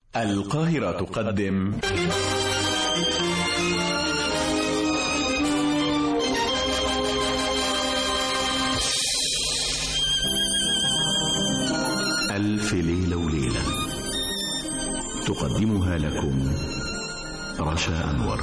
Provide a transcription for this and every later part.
القاهرة تقدم ألف ليلة وليلة تقدمها لكم رشا أنور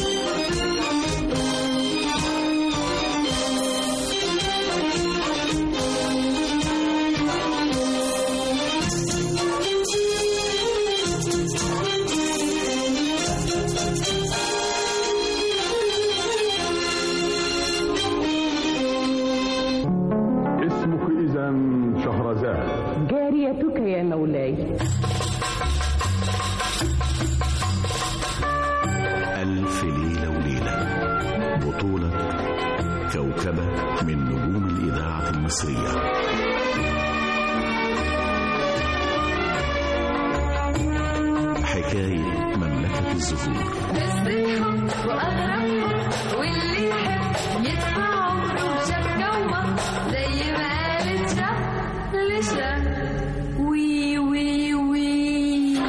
اسمك إذا شهرزاد جاريتك يا مولاي ألف ليلة وليلة بطولة كوكبة من نجوم الإذاعة المصرية حكاية مملكة الزهور نسبتهم وأغربهم واللي يحب يدفع عمره وشاف جوه زي ما قالت شاف لشاف وي وي وي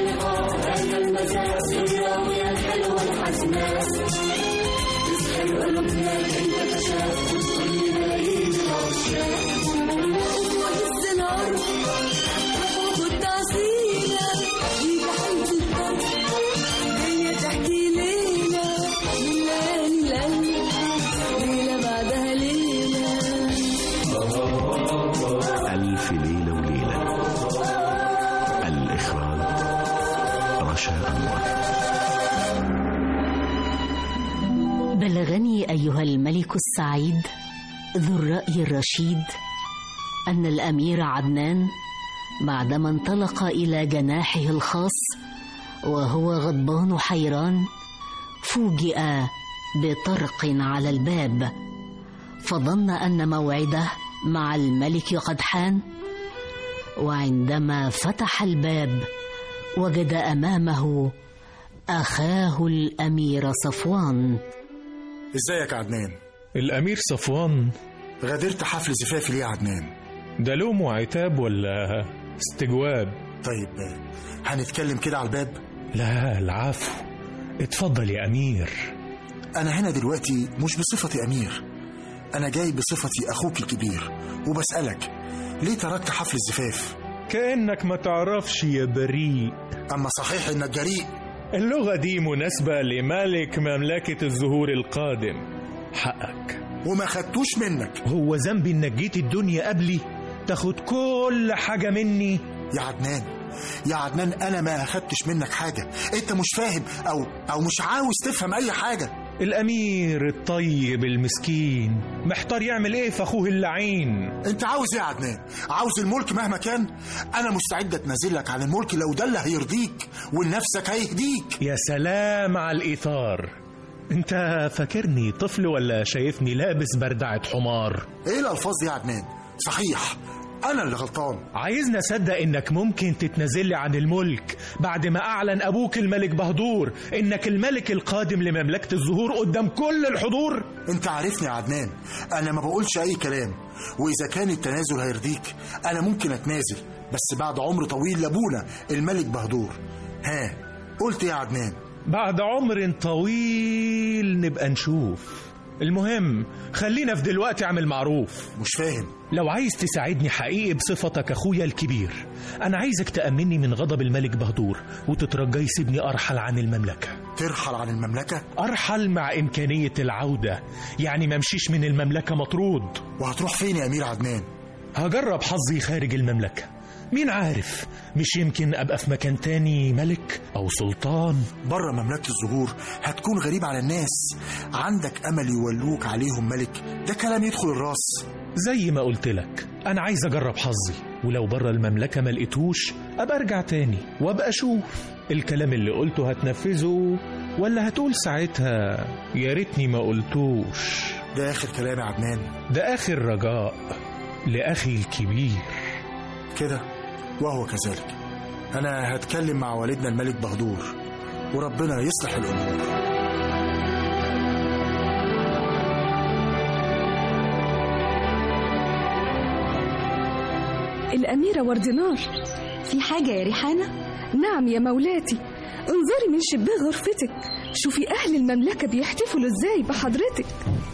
ألف ليلة وليلة الإخراج رشا أنور بلغني ايها الملك السعيد ذو الراي الرشيد ان الامير عدنان بعدما انطلق الى جناحه الخاص وهو غضبان حيران فوجئ بطرق على الباب فظن ان موعده مع الملك قد حان وعندما فتح الباب وجد امامه اخاه الامير صفوان ازيك يا عدنان الأمير صفوان غادرت حفل زفافي ليه يا عدنان ده لوم وعتاب ولا استجواب طيب هنتكلم كده على الباب لا العفو اتفضل يا أمير انا هنا دلوقتي مش بصفتي امير انا جاي بصفتي اخوك الكبير وبسألك ليه تركت حفل الزفاف كأنك ما تعرفش يا بريء اما صحيح انك جريء اللغة دي مناسبة لملك مملكة الزهور القادم حقك وما خدتوش منك هو ذنبي انك جيت الدنيا قبلي تاخد كل حاجة مني يا عدنان يا عدنان انا ما اخدتش منك حاجة انت مش فاهم او او مش عاوز تفهم اي حاجة الأمير الطيب المسكين محتار يعمل ايه في أخوه اللعين انت عاوز ايه يا عدنان عاوز الملك مهما كان انا مستعد اتنازلك عن الملك لو ده اللي هيرضيك ولنفسك هيهديك يا سلام على الإيثار انت فاكرني طفل ولا شايفني لابس بردعة حمار ايه الالفاظ دي يا عدنان صحيح انا اللي غلطان عايزني اصدق انك ممكن تتنازل لي عن الملك بعد ما اعلن ابوك الملك بهدور انك الملك القادم لمملكة الزهور قدام كل الحضور انت عارفني يا عدنان انا ما بقولش اي كلام واذا كان التنازل هيرضيك انا ممكن اتنازل بس بعد عمر طويل لابونا الملك بهدور ها قلت ايه يا عدنان بعد عمر طويل نبقى نشوف المهم خلينا في دلوقتي اعمل معروف مش فاهم لو عايز تساعدني حقيقي بصفتك اخويا الكبير انا عايزك تأمني من غضب الملك بهدور وتترجى يسيبني ارحل عن المملكة ترحل عن المملكة ارحل مع امكانية العودة يعني ما امشيش من المملكة مطرود وهتروح فين يا امير عدنان هجرب حظي خارج المملكة مين عارف مش يمكن ابقى في مكان تاني ملك او سلطان بره مملكة الزهور هتكون غريب على الناس عندك امل يولوك عليهم ملك ده كلام يدخل الراس زي ما قلت لك انا عايز اجرب حظي ولو بره المملكة ما لقيتوش ابقى ارجع تاني وابقى اشوف الكلام اللي قلته هتنفذه ولا هتقول ساعتها يا ريتني ما قلتوش ده اخر كلام يا عدنان ده اخر رجاء لاخي الكبير كده وهو كذلك انا هتكلم مع والدنا الملك بهدور وربنا يصلح الامور الأميرة وردنار في حاجة يا ريحانة؟ نعم يا مولاتي انظري من شباك غرفتك شوفي أهل المملكة بيحتفلوا إزاي بحضرتك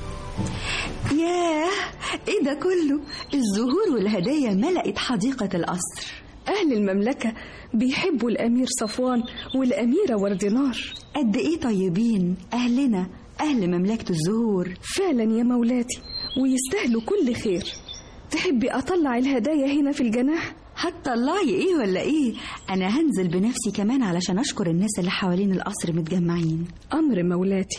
ياه ايه ده كله الزهور والهدايا ملأت حديقة القصر أهل المملكة بيحبوا الأمير صفوان والأميرة وردنار قد ايه طيبين اهلنا اهل مملكة الزهور فعلا يا مولاتي ويستاهلوا كل خير تحبي أطلع الهدايا هنا في الجناح هتطلعي ايه ولا ايه انا هنزل بنفسي كمان علشان اشكر الناس اللي حوالين القصر متجمعين أمر مولاتي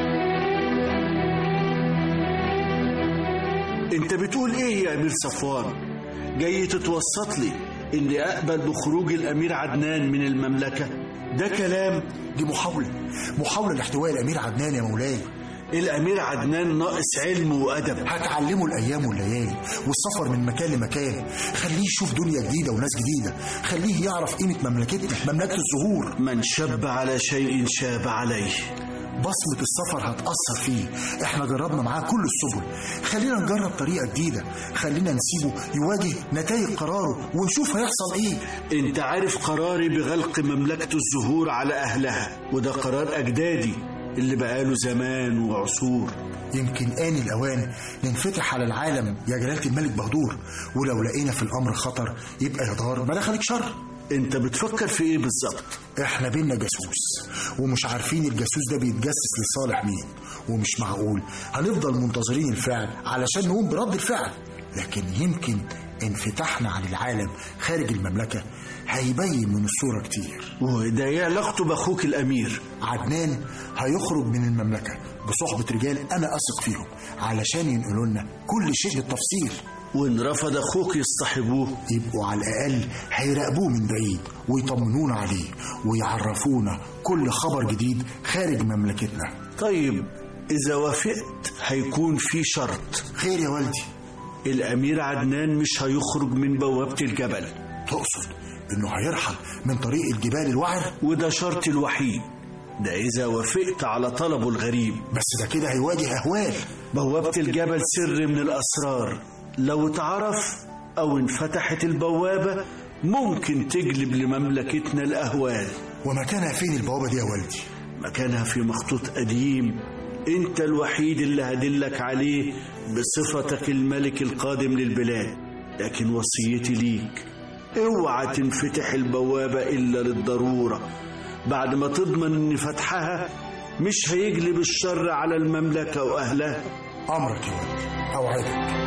انت بتقول ايه يا امير صفوان جاي تتوسط لي اني اقبل بخروج الامير عدنان من المملكه ده كلام دي محاولة محاولة لاحتواء الأمير عدنان يا مولاي الامير عدنان ناقص علم وادب هتعلمه الأيام والليالي والسفر من مكان لمكان خليه يشوف دنيا جديدة وناس جديدة خليه يعرف قيمة مملكتنا مملكة الزهور من شب على شيء شاب عليه بصمة السفر هتأثر فيه احنا جربنا معاه كل السبل خلينا نجرب طريقة جديدة خلينا نسيبه يواجه نتائج قراره ونشوف هيحصل ايه انت عارف قراري بغلق مملكة الزهور على اهلها وده قرار اجدادي اللي بقاله زمان وعصور يمكن آن الأوان ننفتح على العالم يا جلالة الملك بهدور ولو لقينا في الأمر خطر يبقى يا دار ما دخلك شر انت بتفكر في ايه بالظبط احنا بينا جاسوس ومش عارفين الجاسوس ده بيتجسس لصالح مين ومش معقول هنفضل منتظرين الفعل علشان نقوم برد الفعل لكن يمكن انفتاحنا عن العالم خارج المملكة هيبين من الصورة كتير وده ايه علاقته باخوك الامير عدنان هيخرج من المملكة بصحبة رجال أنا أثق فيهم علشان ينقلوا لنا كل شيء بالتفصيل وان رفض اخوك يصطحبوه يبقوا على الأقل هيراقبوه من بعيد ويطمنونا عليه ويعرفونا كل خبر جديد خارج مملكتنا طيب اذا وافقت هيكون في شرط خير يا والدي الامير عدنان مش هيخرج من بوابة الجبل تقصد إنه هيرحل من طريق الجبال الوعر وده شرطي الوحيد ده إذا وافقت على طلبه الغريب بس ده كده هيواجه أهوال بوابة الجبل سر من الأسرار لو اتعرف أو انفتحت البوابة ممكن تجلب لمملكتنا الأهوال ومكانها فين البوابة دي يا والدي؟ مكانها في مخطوط قديم انت الوحيد اللي هدلك عليه بصفتك الملك القادم للبلاد لكن وصيتي ليك اوعى تنفتح البوابة إلا للضرورة بعد ما تضمن ان فتحها مش هيجلب الشر على المملكة وأهلها أمرك يا والدي أوعدك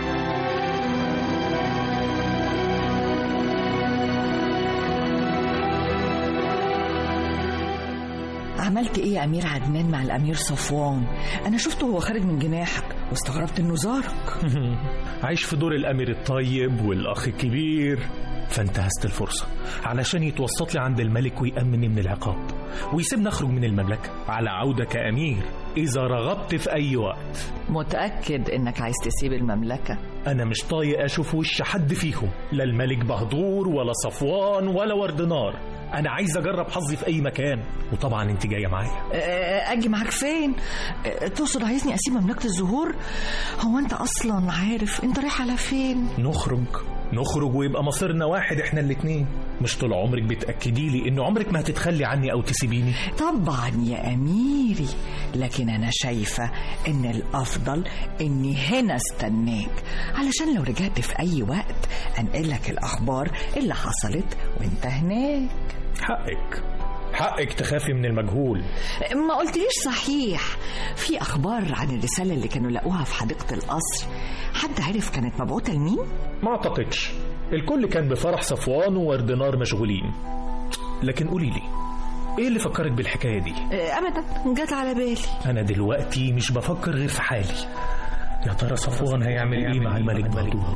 عملت ايه يا امير عدنان مع الامير صفوان انا شفته وهو خارج من جناحك واستغربت انه زارك عايش في دور الأمير الطيب والأخ الكبير فانتهزت الفرصة علشان يتوسط لي عند الملك ويأمني من العقاب ويسيبني أخرج من المملكة على عودة كأمير إذا رغبت في أي وقت متاكد انك عايز تسيب المملكه أنا مش طايق أشوف وش حد فيهم لا الملك بهدور ولا صفوان ولا وردنار أنا عايز أجرب حظي في أي مكان وطبعا أنت جاية معايا أه، اجي معاك فين أه، تقصد عايزني اسيب مملكه الزهور هو انت اصلا عارف انت رايح على فين نخرج نخرج ويبقى مصيرنا واحد احنا الاتنين مش طول عمرك بتأكدي لي ان عمرك ما هتتخلي عني او تسيبيني طبعا يا اميري لكن انا شايفه ان الافضل اني هنا استناك علشان لو رجعت في اي وقت انقلك الاخبار اللي حصلت وانت هناك حقك حقك تخافي من المجهول ما قلتليش صحيح في اخبار عن الرساله اللي كانوا لقوها في حديقه القصر حد عرف كانت مبعوثه لمين ما اعتقدش الكل كان بفرح صفوان ووردنار مشغولين لكن قولي لي ايه اللي فكرك بالحكايه دي أه، ابدا جت على بالي انا دلوقتي مش بفكر غير في حالي يا ترى صفوان هيعمل ايه مع الملك بهدور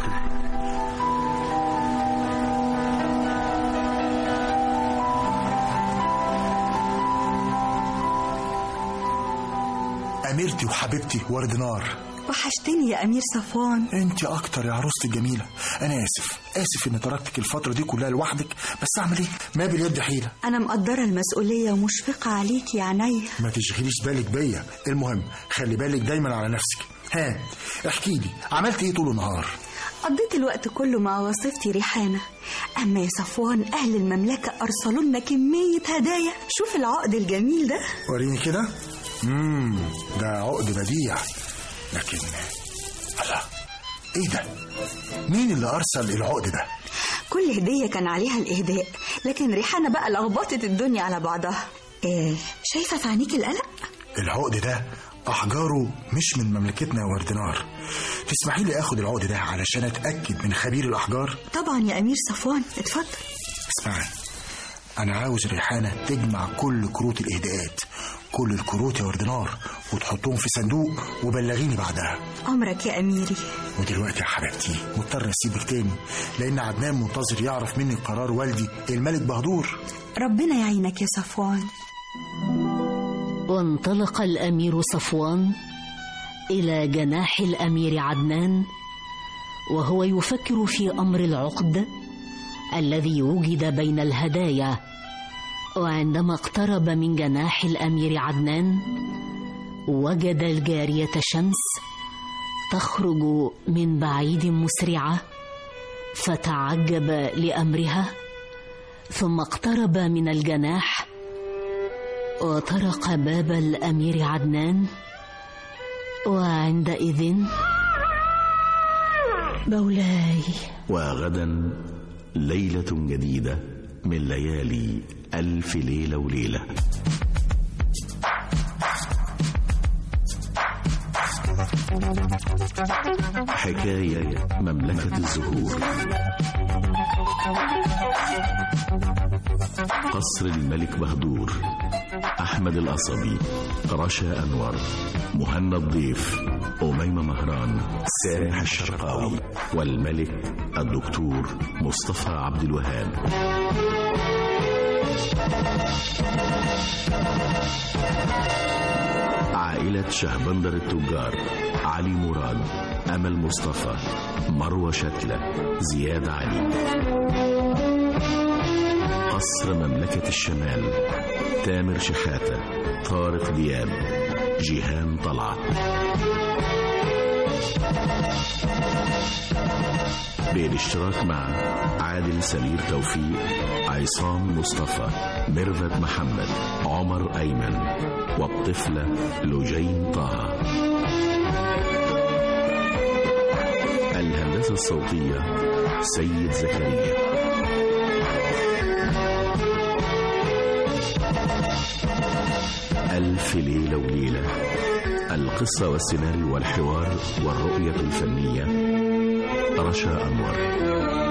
أميرتي وحبيبتي وردنار وحشتني يا أمير صفوان انت اكتر يا عروستي الجميله انا اسف اسف اني تركتك الفتره دي كلها لوحدك بس اعمل ايه ما باليد حيله أنا مقدرة المسؤولية ومشفقة عليك يا عينيا ما تشغليش بالك بيا المهم خلي بالك دايما على نفسك ها احكي لي عملت ايه طول النهار قضيت الوقت كله مع وصيفتي ريحانة أما يا صفوان أهل المملكة أرسلوا لنا كمية هدايا شوف العقد الجميل ده وريني كده امم ده عقد بديع لكن الله ايه ده مين اللي ارسل العقد ده كل هدية كان عليها الإهداء لكن ريحانة بقى لخبطت الدنيا على بعضها إيه شايفة في عينيك القلق؟ العقد ده احجاره مش من مملكتنا يا وردنار تسمحي لي اخد العقد ده علشان اتاكد من خبير الاحجار طبعا يا أمير صفوان اتفضل اسمعي انا عاوز ريحانه تجمع كل كروت الاهداءات كل الكروت يا وردنار وتحطهم في صندوق وبلغيني بعدها أمرك يا أميري ودلوقتي يا حبيبتي مضطر اسيبك تاني لان عدنان منتظر يعرف مني قرار والدي الملك بهدور ربنا يعينك يا صفوان وانطلق الامير صفوان الى جناح الامير عدنان وهو يفكر في امر العقد الذي وجد بين الهدايا وعندما اقترب من جناح الامير عدنان وجد الجاريه شمس تخرج من بعيد مسرعه فتعجب لامرها ثم اقترب من الجناح وطرق باب الامير عدنان وعندئذ مولاي وغدا ليلة جديدة من ليالي ألف ليلة وليلة حكاية مملكة الزهور قصر الملك بهدور أحمد القصبي رشا أنور مهنا الضيف أميمة مهران سامح الشرقاوي والملك الدكتور مصطفى عبد الوهاب عائلة شهبندر التجار علي مراد أمل مصطفى مروة شتلة زياد علي قصر مملكة الشمال تامر شحاتة طارق دياب جيهان طلعت بالاشتراك مع عادل سمير توفيق عصام مصطفى ميرفت محمد عمر أيمن والطفلة لجين طه الهندسة الصوتية سيد زكريا ألف ليلة وليلة القصة والسيناريو والحوار والرؤية الفنية رشا أنور